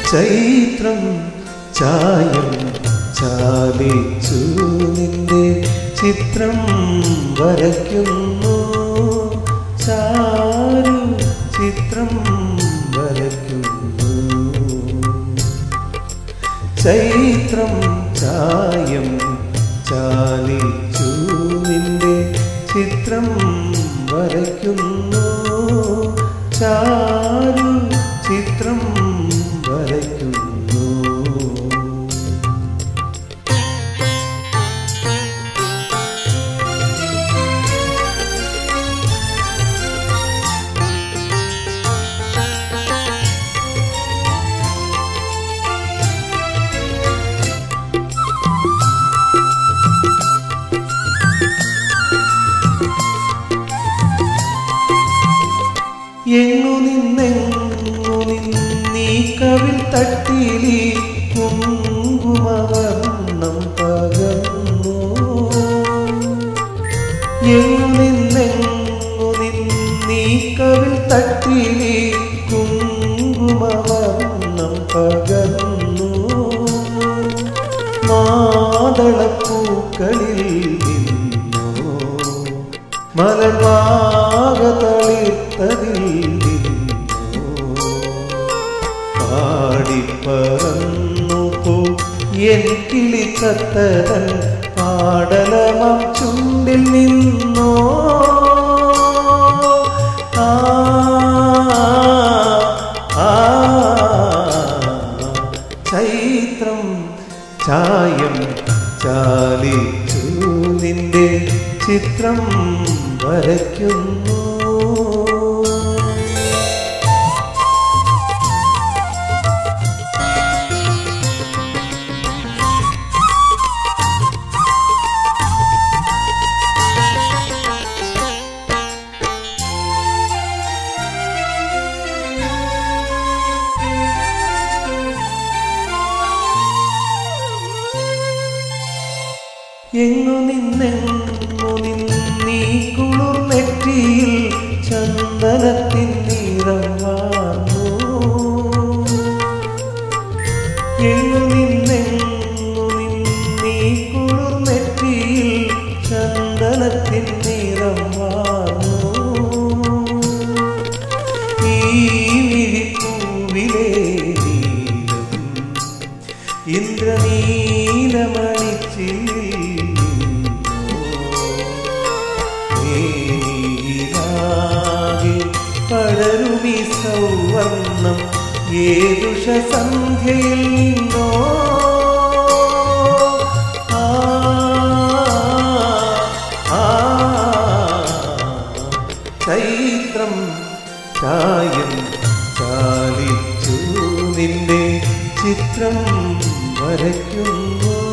ചൈത്രം ചായം ചാലിച്ചു നിന്റെ ചിത്രം വരയ്ക്കുന്നു ചാരു ചിത്രം വരയ്ക്കുന്നു ചൈത്രം ചായം ചാലിച്ചു നിന്റെ ചിത്രം വരയ്ക്കുന്നു ചാരു ചിത്രം വരയ്ക്കുന്നു എങ്ങു നിന്നെങ്ങു നിന്നീ കവിൽ തട്ടിലി കുങ്കുമവർണ്ണം പകർന്നു എങ്ങു നിന്നെങ്ങു നിന്നീ കവിൽ തട്ടിലി കുങ്കുമവർണ്ണം പകർന്നു മാതളപ്പൂക്കളിൽ നിന്നോ മലർവാക തളിർത്തതിൽ നിന്നോ പാടിപ്പറന്നു പോ എൻ കിളിക്കത്തതൻ പാടലമാം ചുണ്ടിൽ നിന്നോ ആ ആ ചൈത്രം ചായം ചാലിച്ചു നിന്റെ ചിത്രം വരയ്ക്കുന്നു എങ്ങു നിന്നെങ്ങു നിന്നീ കുളിർ നെറ്റിയിൽ ചന്ദനത്തിൻ നിറം വാർന്നു എങ്ങു നിന്നെങ്ങു നിന്നീ കുളിർ നെറ്റിയിൽ ചന്ദനത്തിൻ നിറം വാർന്നു ഈ വിഴിപ്പൂവിലെ നീലം ഇന്ദ്രനീലമണിച്ചില്ലാകെ പടരുമി സൗവർണം ഏതുഷ സന്ധ്യയിൽ നിന്നോ ആ, ആ, ചൈത്രം ചായം ചാലിച്ചു നിന്റെ ചിത്രം വരയ്ക്കുന്നു